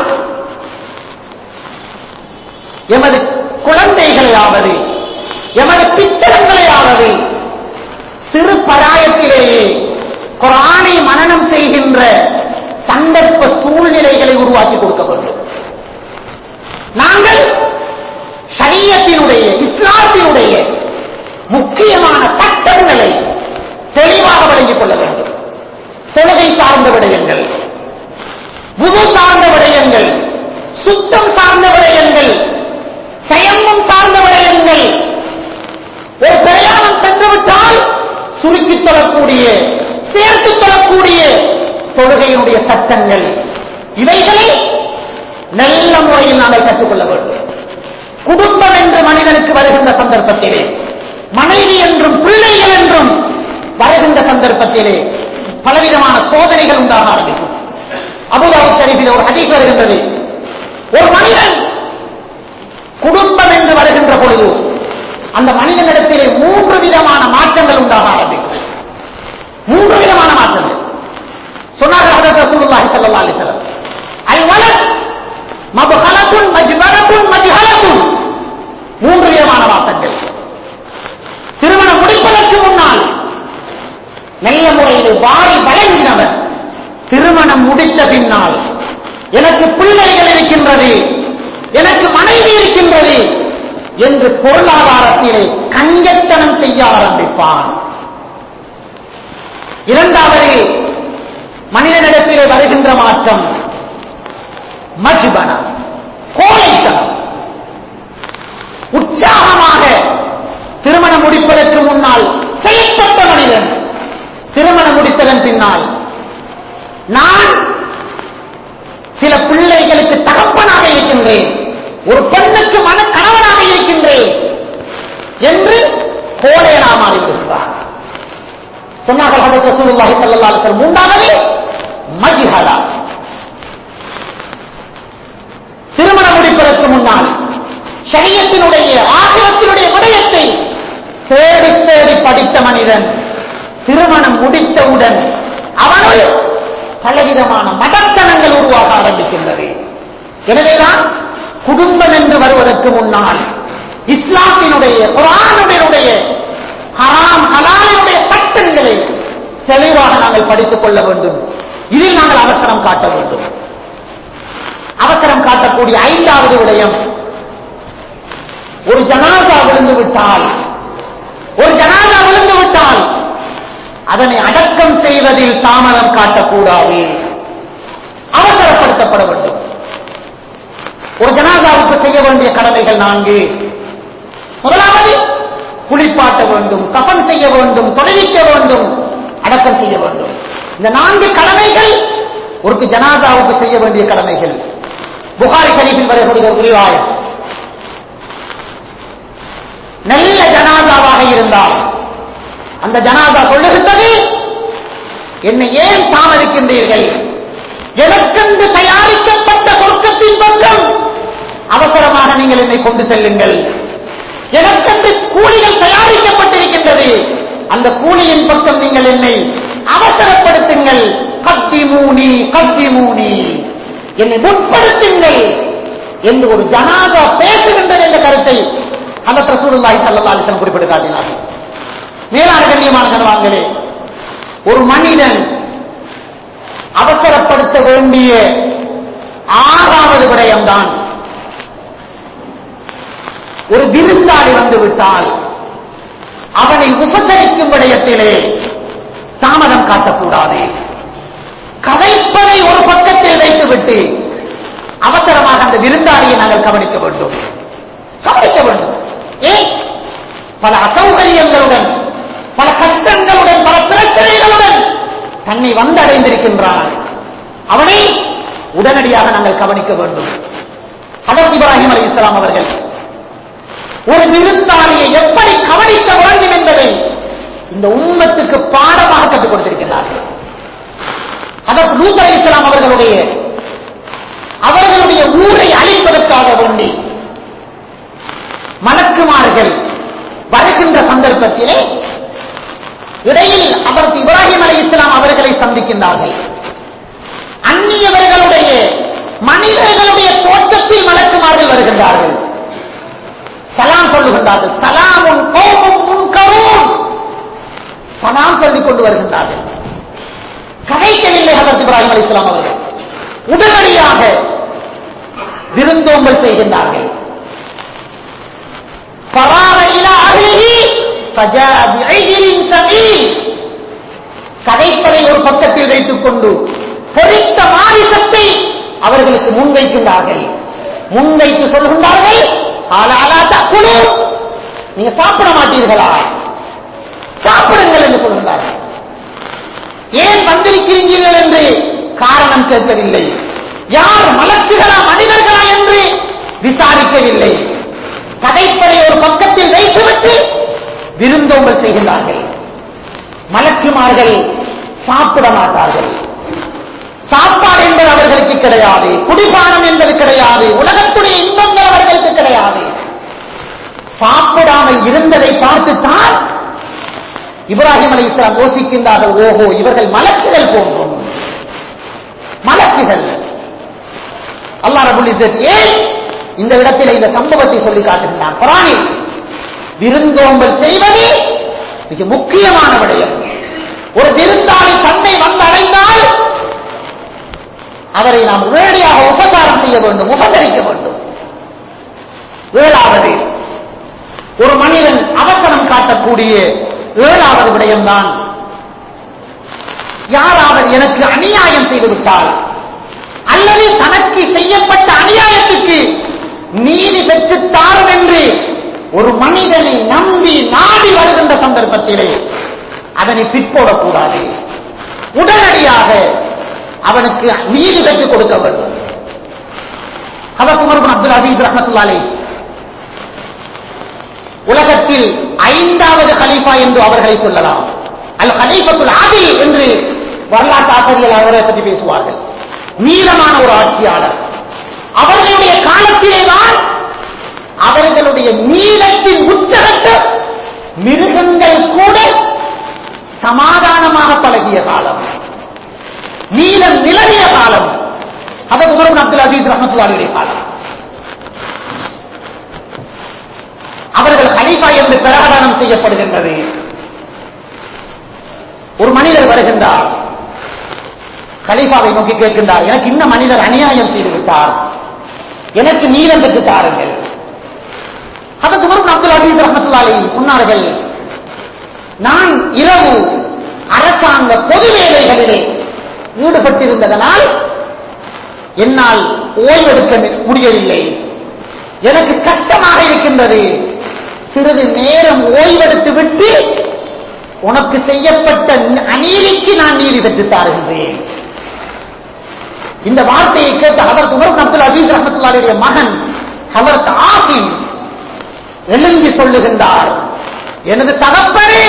எமது குழந்தைகளையாவது எமது பிச்சகங்களையாவது சிறு பராயத்திலேயே குரானை மனனம் செய்கின்ற சந்தர்ப்ப சூழ்நிலைகளை உருவாக்கி கொடுக்க வேண்டும் நாங்கள் ஷரியத்தினுடைய இஸ்லாத்தினுடைய முக்கியமான சட்டங்களை தெளிவாக வழங்கிக் கொள்ள வேண்டும் தொழுகை சார்ந்த விடயங்கள் புது சார்ந்த விடயங்கள் சுத்தம் சார்ந்த விடயங்கள் தயம்மம் சார்ந்த விடயங்கள் ஒரு பிரயாணம் சென்றுவிட்டால் சுருக்கித் தொழக்கூடிய சேர்த்துத் தொழக்கூடிய தொழுகையினுடைய சட்டங்கள் இவைகளை நல்ல முறையில் நாங்கள் கற்றுக்கொள்ள வேண்டும் குடும்பம் என்று மனிதனுக்கு வருகின்ற சந்தர்ப்பத்திலே மனைவி என்றும் பிள்ளைகள் என்றும் வருகின்ற சந்தர்ப்பத்திலே பலவிதமான சோதனைகள் உண்டாக ஆரம்பிக்கும் அபுதாபு ஷரீஃபில் ஒரு ஹதீஸ் வருகின்றது ஒரு மனிதன் குடும்பம் என்று வருகின்ற பொழுது அந்த மனிதனிடத்திலே மூன்று விதமான மாற்றங்கள் உண்டாக ஆரம்பிக்கும் மூன்று விதமான மாற்றங்கள் சொன்னார்கள் ஹதரத் ரசூலுல்லாஹி ஸல்லல்லாஹு அலைஹி வஸல்லம் அல் வலத் பிள்ளைகளை வாரி வழங்கினவர் திருமணம் முடித்த பின்னால் எனக்கு பிள்ளைகள் இருக்கின்றது எனக்கு மனைவி இருக்கின்றது என்று பொருளாதாரத்திலே கஞ்சத்தனம் செய்ய ஆரம்பிப்பான் இரண்டாவது மனிதனிடத்திலே வருகின்ற மாற்றம் மஜ்பனா கோழைத்தனம் உற்சாகமாக திருமணம் முடிப்பதற்கு முன்னால் செயல்பட்ட மனிதன் திருமணம் முடித்ததன் பின்னால் நான் சில பிள்ளைகளுக்கு தகப்பனாக இருக்கின்றேன் ஒரு பெண்ணுக்கு மன கணவனாக இருக்கின்றேன் என்று கோழையனா மாறிவிடுகிறான் சொன்னார்கள் ஹதரத் ரசூலுல்லாஹி ஸல்லல்லாஹு அலைஹி வஸல்லம் மூன்றாவது மஜ்ஹலா திருமணம் முடிப்பதற்கு முன்னால் ஷரியத்தினுடைய ஆகிரத்தினுடைய விடயத்தை தேடி தேடி படித்த மனிதன் திருமணம் முடித்தவுடன் அவனுள் பலவிதமான மடத்தனங்கள் உருவாக ஆரம்பிக்கின்றது எனவேதான் குடும்பம் என்று வருவதற்கு முன்னால் இஸ்லாத்தினுடைய குரானுடைய ஹராம் ஹலாலுடைய சட்டங்களை தெளிவாக நாங்கள் படித்துக் கொள்ள வேண்டும் இதில் நாங்கள் அவசரம் காட்ட வேண்டும் அவசரம் காட்டக்கூடிய ஐந்தாவது விடயம் ஒரு ஜனாதா விழுந்து விட்டால் ஒரு ஜனாதா விழுந்து விட்டால் அதனை அடக்கம் செய்வதில் தாமதம் காட்டக்கூடாது அவசரப்படுத்தப்பட வேண்டும் ஒரு ஜனாதாவுக்கு செய்ய வேண்டிய கடமைகள் நான்கு முதலாவது குளிப்பாட்ட வேண்டும் கபன் செய்ய வேண்டும் தொலைவிக்க வேண்டும் அடக்கம் செய்ய வேண்டும் இந்த நான்கு கடமைகள் ஒரு ஜனாதாவுக்கு செய்ய வேண்டிய கடமைகள் புகாரி ஷரீஃபில் வரக்கூடிய ஒரு ரிவாயத் நல்ல ஜனாதாவாக இருந்தால் அந்த ஜனாதா சொல்லுகின்றது என்னை ஏன் தாமதிக்கின்றீர்கள் எனக்கென்று தயாரிக்கப்பட்ட சொர்க்கத்தின் பக்கம் அவசரமாக நீங்கள் என்னை கொண்டு செல்லுங்கள் எனக்கென்று கூலிகள் தயாரிக்கப்பட்டிருக்கின்றது அந்த கூலியின் பக்கம் நீங்கள் என்னை அவசரப்படுத்துங்கள் கத்தி மூனி கத்தி மூனி என்னை முற்படுத்துங்கள் என்று ஒரு ஜனாதா பேசுகின்றது என்ற கருத்தை அந்த ரசூலுல்லாஹி ஸல்லல்லாஹு அலைஹி வஸல்லம் குறிப்பிட்டு காட்டினார்கள் மேலான கண்ணியமான கனவாங்களே ஒரு மனிதன் அவசரப்படுத்த வேண்டிய ஆறாவது விடயம்தான் ஒரு விருந்தாளி வந்து விட்டால் அவனை உபசரிக்கும் விடயத்திலே தாமதம் காட்டக்கூடாது கதைப்பதை ஒரு பக்கத்தில் வைத்துவிட்டு அவசரமாக அந்த விருந்தாளியை நாங்கள் கவனிக்க வேண்டும் கவனிக்க வேண்டும் ஏன் பல அசௌகரியங்களுடன் பல கஷ்டங்களுடன் பல பிரச்சனைகளுடன் தன்னை வந்தடைந்திருக்கின்றான் அவனை உடனடியாக நாங்கள் கவனிக்க வேண்டும் ஹதரத் இப்ராஹிம் அலி இஸ்லாம் அவர்கள் ஒரு விருந்தாளியை எப்படி கவனிக்க வேண்டும் என்பதை இந்த உம்மத்துக்கு பாடமாக கற்றுக் கொடுத்திருக்கிறார்கள் அதற்கு லூத் அலி இஸ்லாம் அவர்களுடைய அவர்களுடைய ஊரை அழிப்பதற்காக வேண்டி மலக்குமார்கள் வருகின்ற சந்தர்ப்பத்திலே இடையில் அவருக்கு இப்ராஹிம் அலி இஸ்லாம் அவர்களை சந்திக்கின்றார்கள் அந்நியவர்களுடைய மனிதர்களுடைய தோட்டத்தில் மலக்குமார்கள் வருகின்றார்கள் சலாம் சொல்லுகின்றார்கள் சலாமுன் கோமும் முன்கரும் சலாம் சொல்லிக் கொண்டு வருகின்றார்கள் கதைக்கவில்லை ஹதரத் இப்ராஹிம் அலி இஸ்லாம் அவர்கள் உடனடியாக விருந்தோம்பல் செய்கின்றார்கள் فراغ إلى أهله فجاء بعجل سمين கதைப்பதை ஒரு பக்கத்தில் வைத்துக் கொண்டு பொறித்த மாரிசத்தை அவர்களுக்கு முன்வைக்கின்றார்கள் முன்வைத்து சொல்கின்றார்கள் ஆலாலா தக்குழு நீங்க சாப்பிட மாட்டீர்களா சாப்பிடுங்கள் என்று சொல்கின்றார்கள் ஏன் வந்திருக்கிறீர்கள் என்று காரணம் கேட்கவில்லை யார் மலக்குகளா மனிதர்களா என்று விசாரிக்கவில்லை கதைப்படை ஒரு பக்கத்தில் வைத்துவிட்டு விருந்தோம்பல் செய்கின்றார்கள் மலக்குமார்கள் சாப்பிட மாட்டார்கள் சாப்பாடு என்பது அவர்களுக்கு கிடையாது குடிபானம் என்பது கிடையாது உலகத்துடைய இன்பங்கள் அவர்களுக்கு கிடையாது சாப்பிடாமல் இருந்ததை பார்த்துத்தான் இப்ராஹிம் அலி இஸ்லாம் யோசிக்கின்றார்கள் ஓஹோ இவர்கள் மலக்குகள் போன்றோம் மலக்குகள் அல்லாஹ் ரபுல் இஸ்ஸத் ஏன் இந்த இடத்தில் இந்த சம்பவத்தை சொல்லி காட்டுகின்றான் குரானில் விருந்தோம்பல் செய்வது மிக முக்கியமான விடயம் ஒரு விருந்தாளி தன்னை வந்தடைந்தால் அவரை நாம் உடனடியாக உபசாரம் செய்ய வேண்டும் உபசரிக்க வேண்டும் ஏழாவது ஒரு மனிதன் அவசரம் காட்டக்கூடிய ஏழாவது விடயம்தான் யாராவது எனக்கு அநியாயம் செய்து விட்டால் அல்லது தனக்கு செய்யப்பட்ட அநியாயத்துக்கு நீதி பெற்று தாரும் என்று ஒரு மனிதனை நம்பி நாடி வருகின்ற சந்தர்ப்பத்திலே அதனை பிற்போடக்கூடாது உடனடியாக அவனுக்கு நீதி பெற்றுக் கொடுக்க வேண்டும் ஹதரத் உமர் பின் அப்துல் அசீஸ் ரஹமத்துல்லாலே உலகத்தில் ஐந்தாவது கலீஃபா என்று அவர்களை சொல்லலாம் அல் கலீஃபத்துல் ஆதில் என்று வரலாற்று ஆசிரியர்கள் அவரை பற்றி பேசுவார்கள் நீளமான ஒரு ஆட்சியாளர் அவர்களுடைய காலத்திலேதான் அவர்களுடைய நீளத்தின் உச்சகட்டம் மிருகங்கள் கூட சமாதானமாக பழகிய காலம் நீளம் நிலவிய காலம் அது உமர் அப்துல் அசீஸ் ரஹமத்துல்லாவுடைய காலம் அவர்கள் ஹலீஃபா என்று பிரகடனம் செய்யப்படுகின்றது ஒரு மனிதர் வருகின்றார் கலீஃபாவை நோக்கி கேட்கின்றார் எனக்கு இந்த மனிதர் அநியாயம் செய்து விட்டார் எனக்கு நீளம் பெற்று தாருங்கள் அதற்கு வரும் அப்துல் அசீஸ் ரஹமத்துல்லாலி சொன்னார்கள் நான் இரவு அரசாங்க பொது வேலைகளிலே ஈடுபட்டிருந்ததனால் என்னால் ஓய்வெடுக்க முடியவில்லை எனக்கு கஷ்டமாக இருக்கின்றது சிறிது நேரம் ஓய்வெடுத்து விட்டு உனக்கு செய்யப்பட்ட அநீதிக்கு நான் நீதி பெற்று தாருகின்றேன் இந்த வார்த்தையை கேட்ட ஹதரத் உமர் அப்துல் அசீஸ் ரஹமத்துல்லாவுடைய மகன் ஹதரத் ஆசிம் எழுந்தி சொல்லுகின்றார் எனது தகப்பனே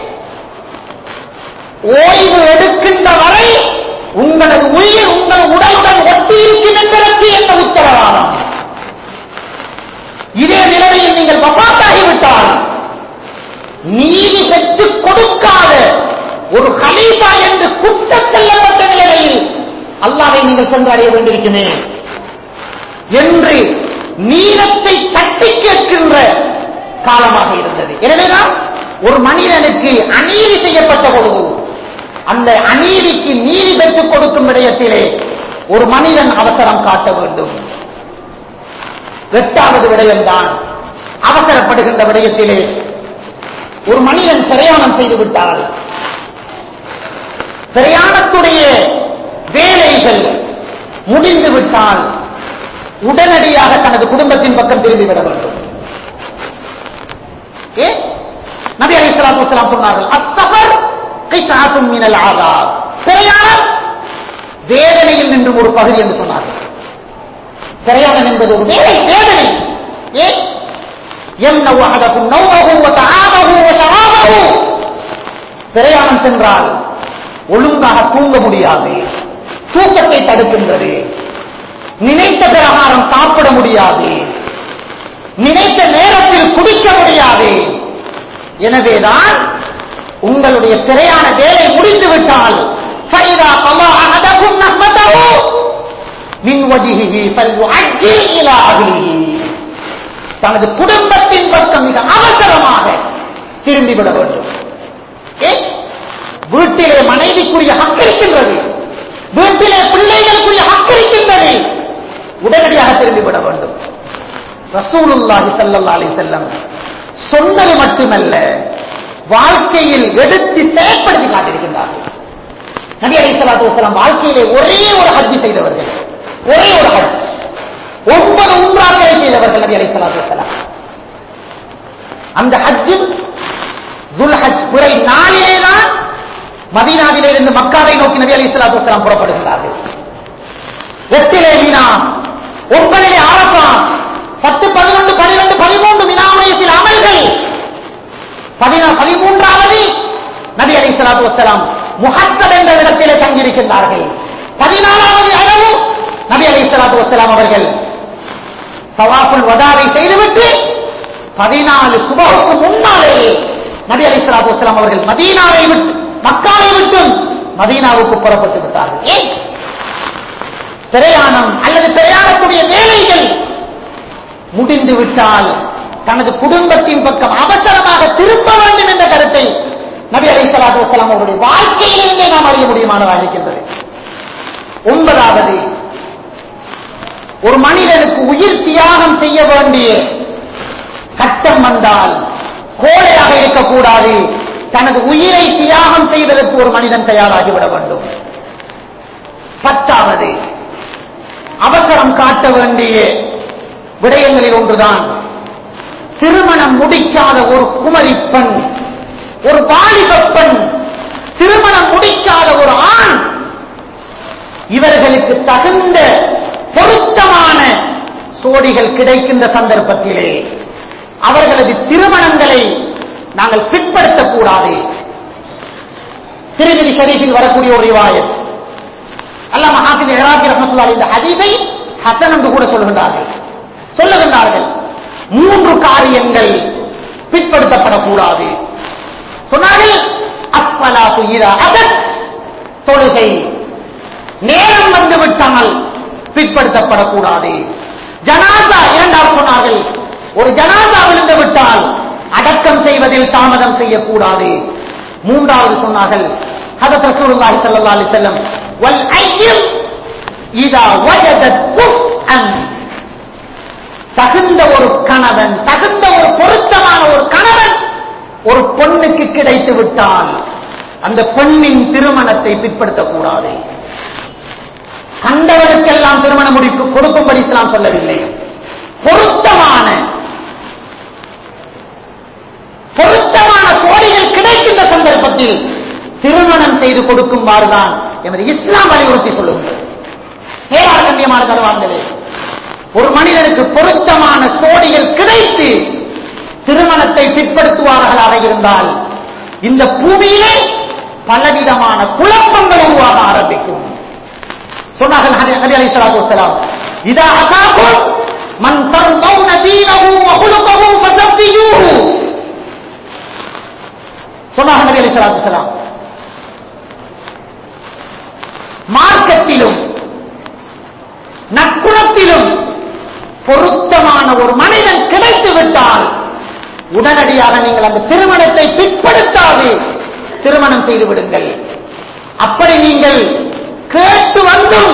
ஓய்வு எடுக்கின்ற வரை உங்களது உயிர் உங்கள் உடலுடன் ஒட்டியிருக்கும் என்பதற்கு என்ன உத்தரவாதம் இதே நிலைமையில் நீங்கள் வபாத்தாகிவிட்டால் நீதி பெற்றுக் கொடுக்காத ஒரு ஹலீஃபா என்று குற்றம் செல்லப்பட்ட நிலையில் அல்லாவை நீங்கள் சென்று அடைய வேண்டியிருக்குமே என்று நீளத்தை தட்டி கேட்கின்ற காலமாக இருந்தது எனவேதான் ஒரு மனிதனுக்கு அநீதி செய்யப்பட்ட பொழுது அந்த அநீதிக்கு நீதி பெற்றுக் கொடுக்கும் விடயத்திலே ஒரு மனிதன் அவசரம் காட்ட வேண்டும் எட்டாவது விடயம்தான் அவசரப்படுகின்ற விடயத்திலே ஒரு மனிதன் பிரயாணம் செய்து விட்டால் பிரயாணத்துடைய வேலைகள் முடிந்து விட்டால் உடனடியாக தனது குடும்பத்தின் பக்கம் திரும்பிவிட வேண்டும் ஏ நபி அலி சலாத்து வசலாம் சொன்னார்கள் அசபர் கைத்தாத்தும் மினல் ஆதா பிரயாணம் வேதனையில் நின்றும் ஒரு பகுதி என்று சொன்னார்கள் பிரயாணம் என்பது ஒரு வேலை வேதனை ஏன் يمنع أحدكم نومه وطعامه وشرابه பிரயாணம் சென்றால் ஒழுங்காக தூங்க முடியாது தூக்கத்தை தடுக்கின்றது நினைத்த பிரகாரம் சாப்பிட முடியாது நினைத்த நேரத்தில் குடிக்க முடியாது எனவேதான் உங்களுடைய பிரயாண வேலை முடிந்துவிட்டால் فإذا قضى أحدكم نهمته من وجهه فليعجل إلى أهله தனது குடும்பத்தின் பக்கம் மிக அவசரமாக திரும்பிவிட வேண்டும் ஏன் வீட்டிலே மனைவிக்குரிய ஹக்கு இருக்கின்றது வீட்டிலே பிள்ளைகளுக்குரிய ஹக்கு இருக்கின்றது உடனடியாக திரும்பிவிட வேண்டும் ரசூலுல்லாஹி ஸல்லல்லாஹு அலைஹி வஸல்லம் சொன்னது மட்டுமல்ல வாழ்க்கையில் எடுத்து செயற்படுத்தி காட்டியிருக்கின்றார்கள் நபி அலைஹிஸ்ஸலாத்து வஸலாம் வாழ்க்கையிலே ஒரே ஒரு ஹஜ் செய்தவர்கள் ஒரே ஒரு ஹஜ் ஒன்பது உம்ராக்களை செய்தவர்கள் நபி அலைஹிஸ்ஸலாத்து வஸலாம் அந்த ஹஜ்ஜில் துல் ஹஜ் பிறை நாளிலே தான் மதீனாவிலே இருந்து மக்காவை நோக்கி நபி அலைஹிஸ்ஸலாத்து வஸலாம் புறப்படுகிறார்கள் எட்டிலே மீனா ஒன்பதிலே அரபா பத்து பதினொன்று பனிரெண்டு பதிமூன்று மினாவுடைய சில அமல்கள் பதினா பதிமூன்றாவது நபி அலி சலாத்து வசலாம் முஹத்தப் என்ற இடத்திலே தங்கியிருக்கின்றார்கள் பதினாலாவது அளவு நபி அலி சலாத்து வசலாம் அவர்கள் தவாஃபுல் வதாவை செய்துவிட்டு பதினாலு சுபகுக்கு முன்னாலேயே நபி அலி சலாத்து வசலாம் அவர்கள் மதீனாவை விட்டு மக்காவை விட்டும் மதீனாவுக்கு புறப்பட்டு விட்டார்கள் ஏன் பிரயாணம் அல்லது பிரயாணத்துடைய வேலைகள் முடிந்து விட்டால் தனது குடும்பத்தின் பக்கம் அவசரமாக திரும்ப வேண்டும் என்ற கருத்தை நபி அலை சலாத்து வசலாம் அலிஸ்லாம் அவருடைய வாழ்க்கையிலிருந்தே நாம் அறிய முடியுமானதாக இருக்கின்றது ஒன்பதாவது ஒரு மனிதனுக்கு உயிர் தியாகம் செய்ய வேண்டிய கட்டம் வந்தால் கோழையாக இருக்கக்கூடாது தனது உயிரை தியாகம் செய்வதற்கு ஒரு மனிதன் தயாராகிவிட வேண்டும் பத்தாவது அவசரம் காட்ட வேண்டிய விடயங்களில் ஒன்றுதான் திருமணம் முடிக்காத ஒரு குமரி பெண் ஒரு வாலிப பெண் திருமணம் முடிக்காத ஒரு ஆண் இவர்களுக்கு தகுந்த பொருத்தமான சோடிகள் கிடைக்கின்ற சந்தர்ப்பத்திலே அவர்களது திருமணங்களை நாங்கள் பிற்படுத்தக்கூடாது திருமதி ஷரீஃபில் வரக்கூடிய ஒரு ரிவாயத் அல்லாம ஹாஃபிஸ் இராக்கி ரஹமத்துல்லாஹி இந்த ஹதீஸை ஹசன் என்று கூட சொல்கின்றார்கள் சொல்லுகின்றார்கள் மூன்று காரியங்கள் பிற்படுத்தப்படக்கூடாது சொன்னார்கள் அஸ்ஸலாத்து இதா அதத் தொழுகை நேரம் வந்து விட்டால் பிற்படுத்தப்படக்கூடாது ஜனாதா இரண்டாவது சொன்னார்கள் ஒரு ஜனாதா விழுந்து விட்டால் அடக்கம் செய்வதில் தாமதம் செய்யக்கூடாது மூன்றாவது சொன்னார்கள் ஹதத் ரசூலுல்லாஹி ஸல்லல்லாஹு அலைஹி வஸல்லம் வல் ஐயம் இதா வஜதத் குஃப்அன் தகுந்த ஒரு கணவன் தகுந்த ஒரு பொருத்தமான ஒரு கணவன் ஒரு பொண்ணுக்கு கிடைத்து விட்டால் அந்த பெண்ணின் திருமணத்தை பிற்படுத்தக்கூடாது கண்டவனுக்கெல்லாம் திருமண முடிப்பு கொடுக்கும்படி இஸ்லாம் சொல்லவில்லை பொருத்தமான பொருத்தமான சோடிகள் கிடைக்கின்ற சந்தர்ப்பத்தில் திருமணம் செய்து கொடுக்குமாறுதான் எமது இஸ்லாம் வலியுறுத்தி சொல்லுங்கள் ஏழாறு கண்ணியமான கருவாங்களே ஒரு மனிதனுக்கு பொருத்தமான சோடிகள் கிடைத்து திருமணத்தை பிற்படுத்துவார்களாக இருந்தால் இந்த பூமியிலே பலவிதமான குழப்பங்கள் உருவாக ஆரம்பிக்கும் சொன்னார்கள் நபி அலைஹி ஸலாத்து வஸலாம் இதா அதாகும் மன் தர்தௌன தீனஹு வ குலுகஹு ஃபஸஃபியூஹு சொன்னார்கள் நபி அலைஹி ஸலாத்து வஸலாம் மார்க்கத்திலும் நற்குணத்திலும் பொருத்தமான ஒரு மனிதன் கிடைத்து விட்டால் உடனடியாக நீங்கள் அந்த திருமணத்தை பிற்படுத்தாது திருமணம் செய்து விடுங்கள் அப்படி நீங்கள் கேட்டு வந்தும்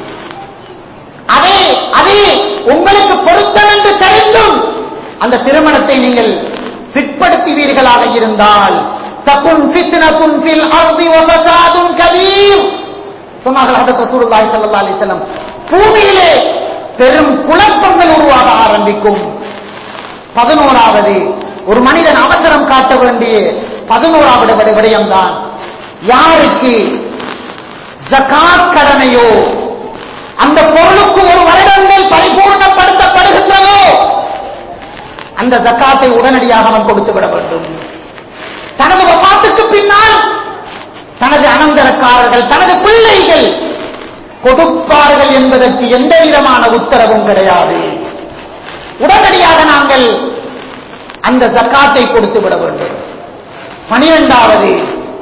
அதே அதே உங்களுக்கு பொருத்தம் என்று தெரிந்தும் அந்த திருமணத்தை நீங்கள் பிற்படுத்துவீர்களாக இருந்தால் தகுன் ஃபித்னத்துன் ஃபில் அர்தி வ ஃபஸாதுன் கபீர் சொன்னார்கள் ஹதரத் ரசூலுல்லாஹி ஸல்லல்லாஹு அலைஹி வஸல்லம் பூமியிலே பெரும் குழப்பங்கள் உருவாக ஆரம்பிக்கும் பதினோராவது ஒரு மனிதன் அவசரம் காட்ட வேண்டிய பதினோராவது விட- விடயம்தான் யாருக்கு ஜகாத் கடமையோ அந்த பொருளுக்கு ஒரு வருடங்கள் பரிபூர்ணப்படுத்தப்படுகின்றதோ அந்த ஜக்காத்தை உடனடியாக அவன் கொடுத்து விட வேண்டும் தனது வபாத்துக்கு பின்னால் தனது அனந்தரக்காரர்கள் தனது பிள்ளைகள் கொடுப்பார்கள் என்பதற்கு எந்த விதமான உத்தரவும் கிடையாது உடனடியாக நாங்கள் அந்த ஜக்காத்தை கொடுத்து விட வேண்டும் பனிரெண்டாவது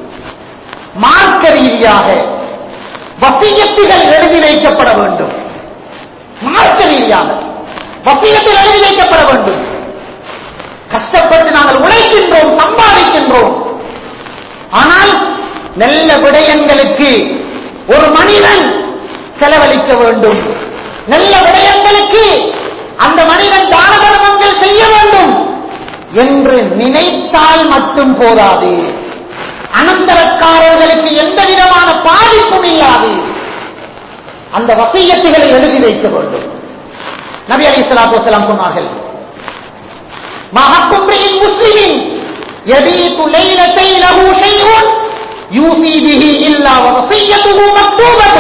மார்க்க ரீதியாக வசியத்துகள் எழுதி வைக்கப்பட வேண்டும் மார்க்க ரீதியாக வசியத்தில் எழுதி வைக்கப்பட வேண்டும் கஷ்டப்பட்டு நாங்கள் உழைக்கின்றோம் சம்பாதிக்கின்றோம் ஆனால் நல்ல விடயங்களுக்கு ஒரு மனிதன் செலவழிக்க வேண்டும் நல்ல விடயங்களுக்கு அந்த மனிதன் தான தர்மங்கள் செய்ய வேண்டும் என்று நினைத்தால் மட்டும் போதாது அனந்தரக்காரர்களுக்கு எந்த விதமான பாதிப்பும் இல்லாது அந்த வசியத்துகளை எழுதி வைக்க வேண்டும் நபி அலி சலாத்து வசலாம் சொன்னார்கள் மகக்கும்ரியின் முஸ்லிமின் يبيت ليلتي له شيء يوصي به إلا ووصيته مكتوبة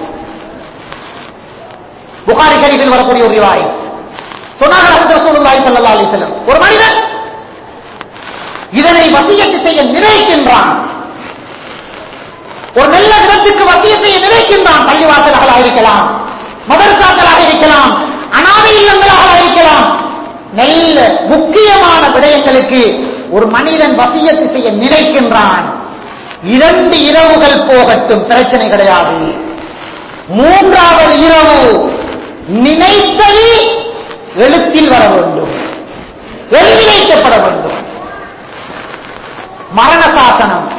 புகாரி ஷரீஃபில் வரக்கூடிய ஒரு ரிவாயத் சொன்னார்கள் ஹஜ்ரத் ரசூலுல்லாஹி ஸல்லல்லாஹு அலைஹி வஸல்லம் ஒரு மனிதன் இதனை வசியத்து செய்ய நினைக்கின்றான் ஒரு நல்ல இடத்துக்கு வசிய செய்ய நினைக்கின்றான் பள்ளிவாசல்களாக இருக்கலாம் மதரசாக்களாக இருக்கலாம் அனாதை இல்லங்களாக இருக்கலாம் நல்ல முக்கியமான விடயங்களுக்கு ஒரு மனிதன் வசியத்து செய்ய நினைக்கின்றான் இரண்டு இரவுகள் போகட்டும் பிரச்சனை கிடையாது மூன்றாவது இரவு நினைத்தது எழுத்தில் வர வேண்டும் எழுதி வைக்கப்பட வேண்டும் மரண சாசனம்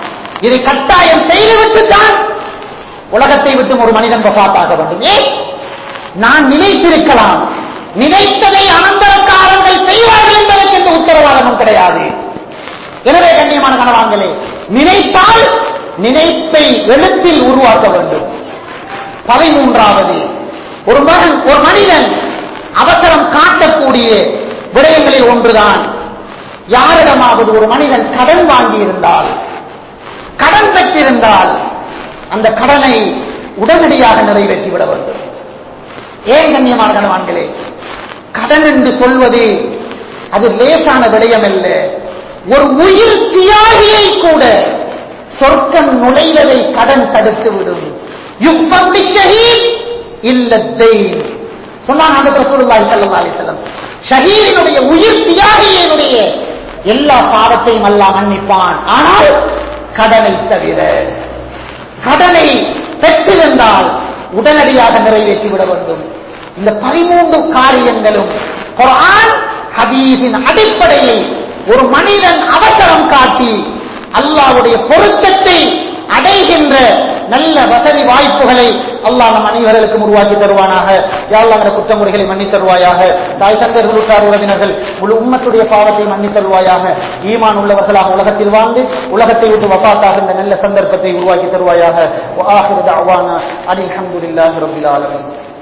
இதை கட்டாயம் செய்துவிட்டு தான் உலகத்தை விட்டு ஒரு மனிதன் வஃபாத்தாக வேண்டும் ஏன் நான் நினைத்திருக்கலாம் நினைத்ததை அனந்தரக்காரர்கள் செய்வார்கள் என்பதற்கு எந்த உத்தரவாதமும் கிடையாது எனவே கண்ணியமான கனவாங்களே நினைத்தால் நினைப்பை எழுத்தில் உருவாக்க வேண்டும் பதிமூன்றாவது ஒரு மகன் ஒரு மனிதன் அவசரம் காட்டக்கூடிய விடயங்களில் ஒன்றுதான் யாரிடமாவது ஒரு மனிதன் கடன் வாங்கி இருந்தால் கடன் பெற்றிருந்தால் அந்த கடனை உடனடியாக நிறைவேற்றிவிட வேண்டும் ஏன் கண்ணியமான கணவான்களே கடன் என்று சொல்வது அது லேசான விடயம் அல்ல ஒரு உயிர் தியாகியை கூட சொர்க்கம் நுழைவதை கடன் தடுத்து விடும் யுக்பம் ஷஹீத் இல்லத்தை சொன்னாங்க அந்த ரசூலுல்லாஹி ஸல்லல்லாஹு அலைஹி வஸல்லம் ஷஹீதினுடைய உயிர் தியாகியினுடைய எல்லா பாவத்தையும் அல்லாஹ் மன்னிப்பான் ஆனால் கடனை தவிர கடனை பெற்றிருந்தால் உடனடியாக நிறைவேற்றி விட வேண்டும் இந்த பதிமூன்று காரியங்களும் குர்ஆன் ஹதீஸின் அடிப்படையில் ஒரு மனிதன் அவசரம் காட்டி அல்லாஹ்வுடைய பொருத்தத்தை அடைகின்ற நல்ல வசதி வாய்ப்புகளை அல்லாஹ் நம் அனைவர்களுக்கும் உருவாக்கி தருவானாக யாழ்லாங்கிற குற்றமுறைகளை மன்னித் தருவாயாக தாய் தந்தர்கள் உற்றார் உறவினர்கள் முழு உம்மத்துடைய பாவத்தை மன்னித் தருவாயாக ஈமான் உள்ளவர்களாக உலகத்தில் வாழ்ந்து உலகத்தை விட்டு வஃபாத்தாகின்ற நல்ல சந்தர்ப்பத்தை உருவாக்கி தருவாயாக وآخر دعوانا أن الحمد لله رب العالمين